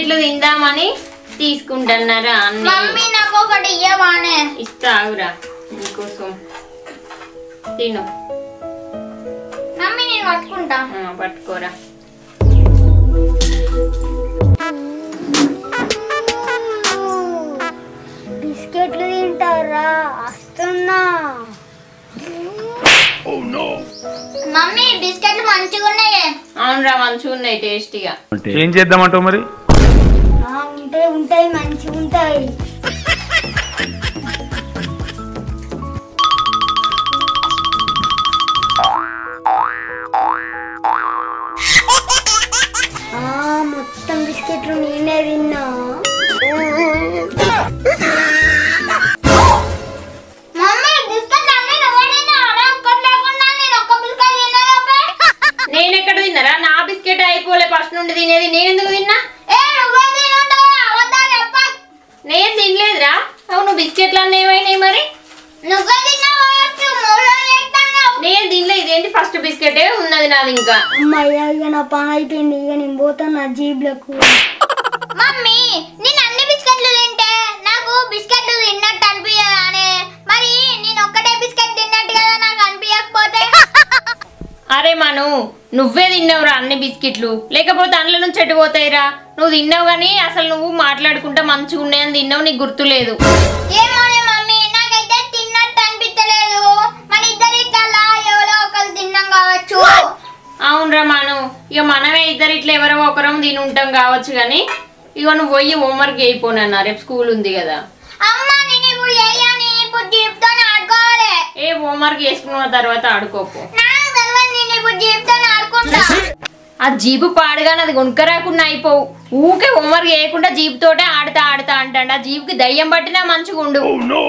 బిస్కెట్లు తిందామని తీసుకుంటున్నారా అన్ని మమ్మీ నాకు ఒకటి ఇయ్యవానే ఇస్తావురా నీకోసం తిను మమ్మీ నేను పట్టుకుంటా ఆ, పట్టుకోరా బిస్కెట్లు తింటారా వస్తున్నా మమ్మీ బిస్కెట్లు మంచిగా ఉన్నాయే అవునరా మంచిగా ఉన్నాయి టేస్టీగా ఏం చేద్దామంటావు మరి ఉంటాయి ఉంటాయి మంచిగా ఉంటాయి మొత్తం బిస్కెట్లు నేనే తిన్నా మమ్మీ బిస్కెట్ అన్ని నువ్వే తిన్నావా ఒక్కటి లేకుండా నేను ఒక్క బిస్కెట్ తిన్నా నేను ఎక్కడ తిన్నారా నా బిస్కెట్ అయిపోలే ఫస్ట్ నుండి తినేది నేను ఎందుకు తిన్నా ఏ నువ్వే తినుంటావా అబద్ధాలు చెప్పకు నేను తినలేదురా అవును బిస్కెట్లు అన్నీ ఏమైనాయి మరి నువ్వే తిన్నావా మూడో చేస్తున్నావు నేను తినలేదు ఇదేంటి ఫస్ట్ బిస్కెటే ఉన్నది నాది ఇంకా అమ్మయ్య ఇక నా పని అయిపోయింది ఇక నేను పోతాను నా జీబ్లకు మమ్మీ నేను అన్ని బిస్కెట్లు తింటే నాకు బిస్కెట్లు తిన్నట్టు అనిపించదానే మరి నేను ఒక్కటే బిస్కెట్ తిన్నట్టు కదా నాకు అనిపించకపోతే అరే మను నువ్వే తిన్నావురా అన్ని బిస్కెట్లు లేకపోతే అందులో నుంచి ఎటు పోతాయిరా నువ్వు తిన్నావు కానీ అసలు నువ్వు మాట్లాడుకుంటా మంచిగా ఉన్నాయని తిన్నావు నీకు గుర్తులేదు ఏమోనే మమ్మీ నాకైతే తిన్నట్టు అనిపించలేదు మన ఇద్దరి ఇట్లా ఎవరో ఒకరు తిన్నాం కావచ్చు అవునరా మను ఇక మనమే ఇద్దరు ఇట్లా ఎవరో ఒకరం తిని ఉంటాం కావచ్చు కానీ ఇక నువ్వు పోయి హోంవర్క్ అయిపోనన్నా రేపు స్కూల్ ఉంది కదా అమ్మ నేను ఇప్పుడు చెయ్యాలి ఇప్పుడు జీప్తోనే ఆడుకోవాలి ఏ హోంవర్క్ చేసుకున్న తర్వాత ఆడుకోపో నాకు తెలియదు నేను ఇప్పుడు జీప్తోనే ఆడుకుంటా ఆ జీబు పాడుగానే అది కొనుక్కరాకుండా అయిపోవు ఊకే హోంవర్క్ చేయకుండా జీబు తోటే ఆడతా ఆడతా అంటాడు ఆ జీబుకి దయ్యం పట్టినా మంచిగా ఉండు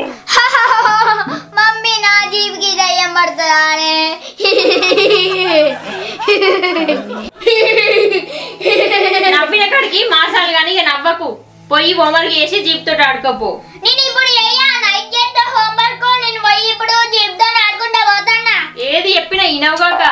మమ్మీ నా జీవికి దయ్యం పడుతుందా అని నవ్విన కాడికి మాసాలు కానీ ఇక నవ్వకు పోయి హోంవర్క్ చేసి జీబు తోటి ఆడుకోపో నేను ఇప్పుడు అయ్యా నైట్ చేస్తే హోంవర్క్ నేను పోయి ఇప్పుడు జీప్తో ఆడుకుంటా పోతానా ఏది చెప్పినా ఇనవగాక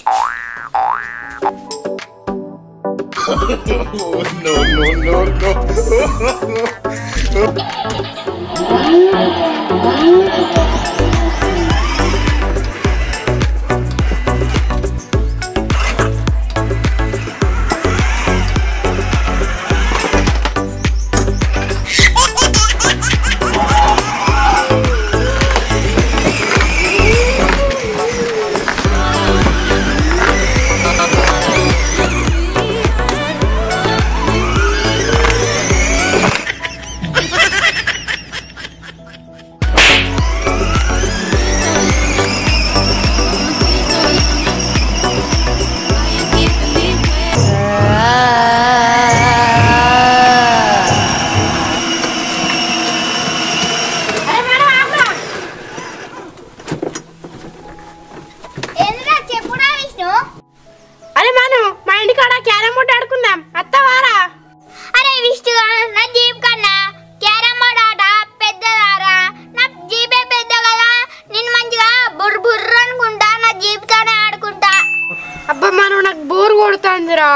ఏంద్రా చెప్పురా విష్ణు అరే మనం మా ఇంటికాడ క్యారమ్ బోర్డు ఆడుకుందాం అత్తవారా అరే విష్ణు నా జీప్ కన్నా క్యారమ్ బోర్డ్ ఆట పెద్దదారా నా జీపే పెద్ద కదా నేను మంచిగా బుర్ర బుర్ర అనుకుంటా నా జీప్తోనే ఆడుకుంటా అబ్బా మనం నాకు బోర్ కొడుతుందిరా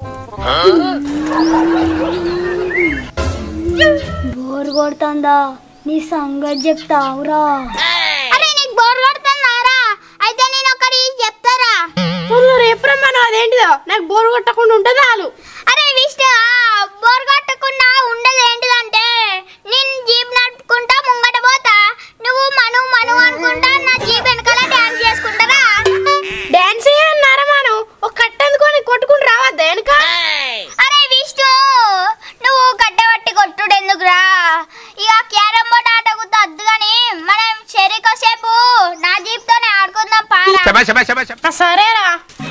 బోర్ కొడుతుందా నీ సంగతి చెప్తావురా అరే నీకు బోర్ కొడుతుందారా అయితే నేను ఒకటి చెప్తారా తొందర ఎప్పుడు మనం అదేంటిదో నాకు బోర్ కొట్టకుండా ఉంటుంది చాలు అరే విష్ణు ఆ బోర్ కొట్టకుండా ఉండదు ఏంటిదంటే నేను జీప్ నడుపుకుంటా ముంగట పోతా నువ్వు మను మను అనుకుంటా నా జీప్ వెనకాల డాన్స్ చేసుకుంటారా డాన్స్ అన్నారా మనం ఒక కట్ట అందుకొని కొట్టుకుని రావద్దా వెనక అరే విష్ణు నువ్వు కట్టబట్టి కొట్టుడు ఎందుకురా ఇక క్యారమ్ బోర్డ్ ఆటకు తద్దు కానీ మనం చెరికోసేపు నా జీప్ తోనే ఆడుకుందాం పారా సరేరా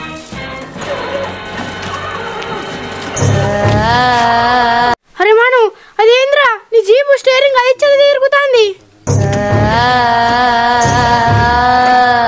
అరే మాను అదేంద్రా నీ జీపు స్టేరింగ్ అది ఇచ్చేది తిరుగుతుంది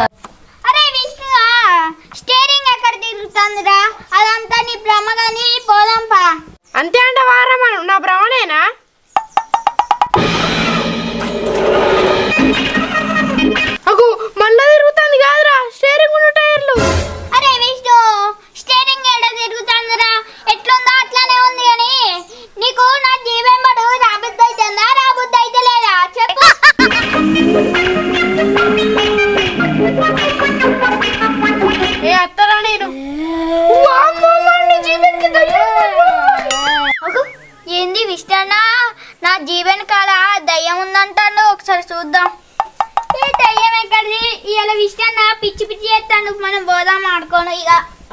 నా జీవన కాల దయ్యం ఉందంటాను ఒకసారి చూద్దాం ఈ దయ్యం ఎక్కడిది ఇవాళ విషయం నా పిచ్చి పిచ్చి చేస్తాను మనం పోదాం ఆడుకోను ఇక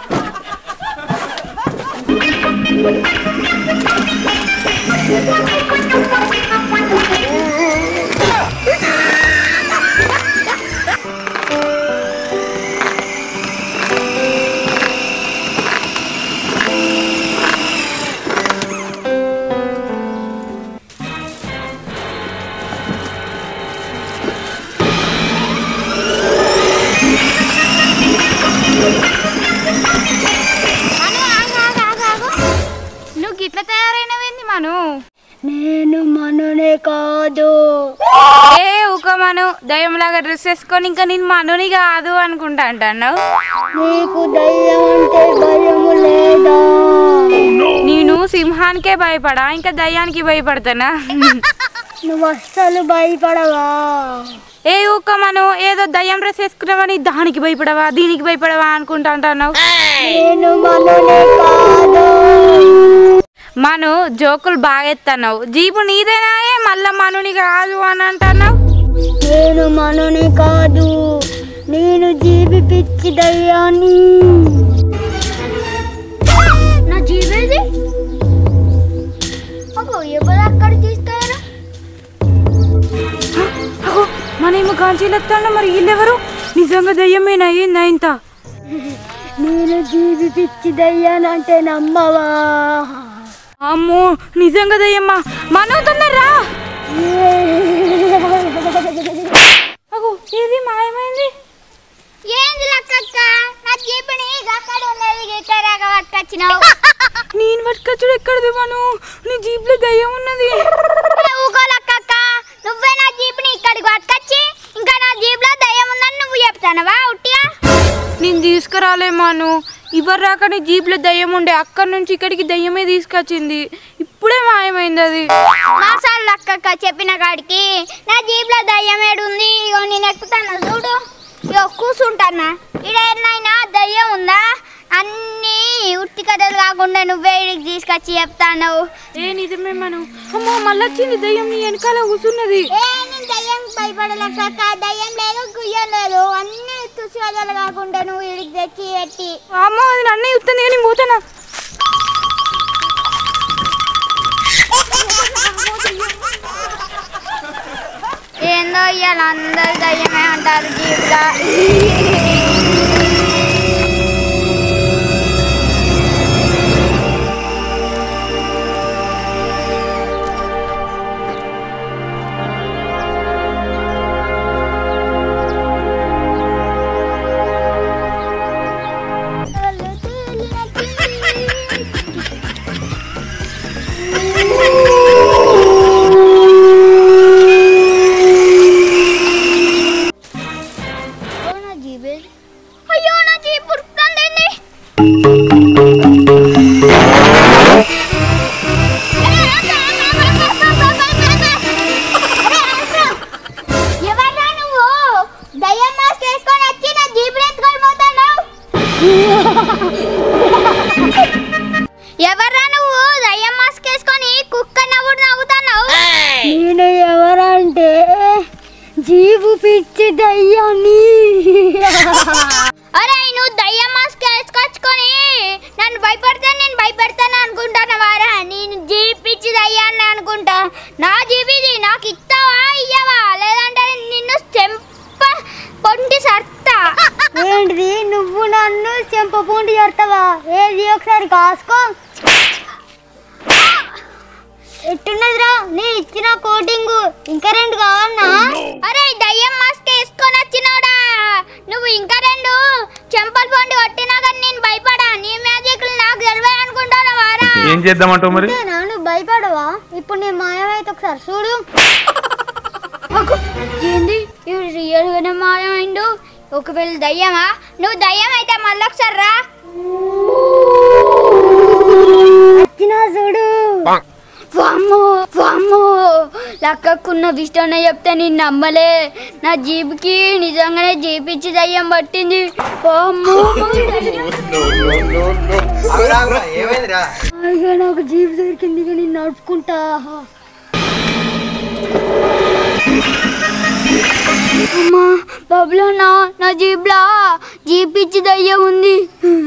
నువ్వు గిట్ల తయారైనవేంది మను నేను మననే కాదు ఏ ఊక మను దయ్యంలాగా డ్రెస్ వేసుకొని ఇంకా నేను మనుని కాదు అనుకుంటా అంటున్నావు నీకు దయ్యం అంటే భయము లేదా నేను సింహానికే భయపడా ఇంకా దయ్యానికి భయపడతానా నువ్వు అస్సలు భయపడవా ఏ ఊక మను ఏదో దయ్యం డ్రెస్ వేసుకున్నావని దానికి భయపడవా దీనికి భయపడవా అనుకుంటా అంటున్నావు నేను మననే కాదు మను జోకులు బాగా ఎత్తన్నావు జీపు నీదేనాయే మళ్ళా మనుని కాదు అని అంటున్నావు నేను మనని కాదు నేను జీవి పిచ్చి దయ్యాన్ని నా జీవేది అగో ఎవరు అక్కడ తీసుకెళ్ళారు అగో మనేమో కాంచీలు ఎత్తాను మరి వీళ్ళెవరు నిజంగా దయ్యమేనా ఏందా ఇంత నేను జీవి పిచ్చి దయ్యానంటే నమ్మవా అమ్మో నిజంగా దయ్యమ్మా మను తొందరరా అగో ఏది మాయమైంది ఏంది లక్కక్క నా జీపుని అక్కడ ఉన్నది ఇక్కడ పట్టుకొచ్చినావు నేను పట్టుకొచ్చుడు ఎక్కడది మను నీ జీప్లో దయ్యం ఉన్నది ఊకో లక్కక్క నువ్వే నా జీపుని ఇక్కడికి పట్టుకొచ్చి ఇంకా నా జీపులో దయ్యం ఉందని నువ్వు చెప్తానవా ఉట్టిగా నేను తీసుకురాలే మను ఇవ్వరు రాక నీ జీప్లో దయ్యం ఉండే అక్కడి నుంచి ఇక్కడికి దయ్యమే తీసుకొచ్చింది ఇప్పుడే మాయమైంది అది మాసాలు లక్కక్క చెప్పిన కాడికి నా జీప్లో దయ్యం ఏడుంది ఇగో నేను ఎక్కుతాను చూడు ఇగో కూర్చుంటానా ఇడేనైనా దయ్యం ఉందా అన్నీ ఉట్టి కథలు కాకుండా నువ్వే ఇడికి తీసుకొచ్చి చెప్తాను ఏ నిజమే మను అమ్మో మళ్ళొచ్చింది దయ్యం నీ వెనకాల కూర్చున్నది ఏ నేను దయ్యం భయపడలేక దయ్యం లేదు గుయ్యం లేదు అన్ని తుసి కథలు కాకుండా నువ్వు ఇడికి తెచ్చి పెట్టి అమ్మో అది నన్నే చూస్తుంది కానీ పోతానా ఏందో ఇవాళ అందరు దయ్యమే అంటారు జీపులో అయ్యో నా జీప్ ఉరుకుతుందండి ఎవర్రా నువ్వు దయ్యం మాస్క్ వేసుకొని వచ్చి నా జీప్ ఎత్తుకొని పోతున్నావు ఎవర్రా నువ్వు దయ్యం మాస్క్ వేసుకొని కుక్క నవ్వుడు నవ్వుతున్నావు నేను ఎవరంటే జీవు పిచ్చి దయ్యాన్ని అరే నువ్వు దయ్యం మాస్క్ వేసుకొచ్చుకొని నన్ను భయపడితే నేను భయపెడతాను అనుకుంటాను వారా నేను జీపిచ్చి దయ్యాన్ని అనుకుంటా నా జీబీది నాకు ఇస్తావా ఇయ్యవా లేదంటే నిన్ను చెంప పొంటి సర్తా ఏంటిది నువ్వు నన్ను చెంపపూండి చేస్తావా ఏది ఒకసారి కాసుకో ఎట్టున్నదిరా నేను ఇచ్చిన కోటింగ్ ఇంకా రెండు కావాలన్నా అరే దయ్యం మాస్క్ వేసుకొని వచ్చినోడా నువ్వు ఇంకా రెండు చెంపలు పొండి కొట్టినా కానీ నేను భయపడా నీ మ్యాజిక్లు నాకు తెలివే అనుకుంటాను వారా ఏం చేద్దామంటావు మరి అంతేనా నువ్వు భయపడవా ఇప్పుడు నేను మాయమైతే ఒకసారి చూడు ఏంది ఇవి రియల్ గానే మాయమైండు ఒకవేళ దయ్యమా నువ్వు దయ్యం అయితే మళ్ళీ ఒకసారి రా వచ్చినా చూడు వామ్మో వామ్మో లక్కకున్న విషయాన్ని చెప్తే నేను నమ్మలే నా జీబుకి నిజంగానే జీపిచ్చి దయ్యం పట్టింది వామ్మో ఏమైందిరా హాయిగా నాకు జీవి దొరికింది ఇక నేను నడుపుకుంటా అమ్మా బబ్లన్నా నా జీబ్లా జీప్ ఇచ్చి దయ్యం ఉంది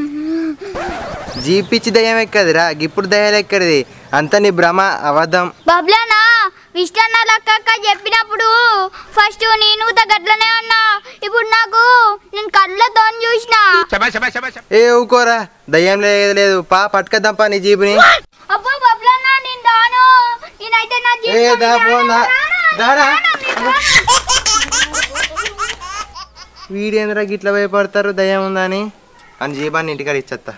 జీప్ ఇచ్చి దయ్యం ఎక్కదిరా ఇప్పుడు దయ్యాలు ఎక్కడిది అంత నీ భ్రమ అబద్ధం బబ్లనా విష్ణన్న లక్క చెప్పినప్పుడు ఫస్ట్ నేను గట్లనే అన్నా ఇప్పుడు నాకు నేను కళ్ళతో చూసిన ఏ ఊకోరా దయ్యం లేదు లేదు పా పట్టుకద్దాం పా నీ జీపుని అబ్బో బబ్లన్నా నేను దాను నేనైతే నా ఏ జీప్ దా పోందా దారా వీడేంద్రా గిట్ల భయపడతారు దయ్యం ఉందని అని జీబాన్ని ఇంటికాడ ఇచ్చేస్తా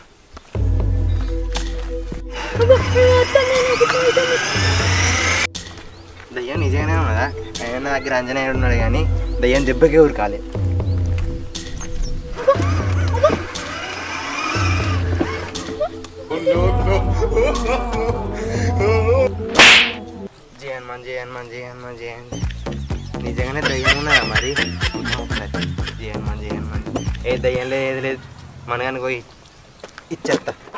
దయ్యం నిజంగానే ఉన్నదా ఆయన నా దగ్గర అంజనేయుడు ఉన్నాడు కానీ దయ్యం దెబ్బకే ఊరకాలి జయ హనుమాన్ జయ హనుమాన్ జయ హనుమాన్ జయ హనుమాన్ నిజంగానే దయ్యం ఉన్నదా మరి చూద్దాం ఒకసారి జయ హనుమాన్ జయ హనుమాన్ ఏ దయ్యం లేదు ఏది లేదు మనగాని పోయి ఇచ్చేస్తా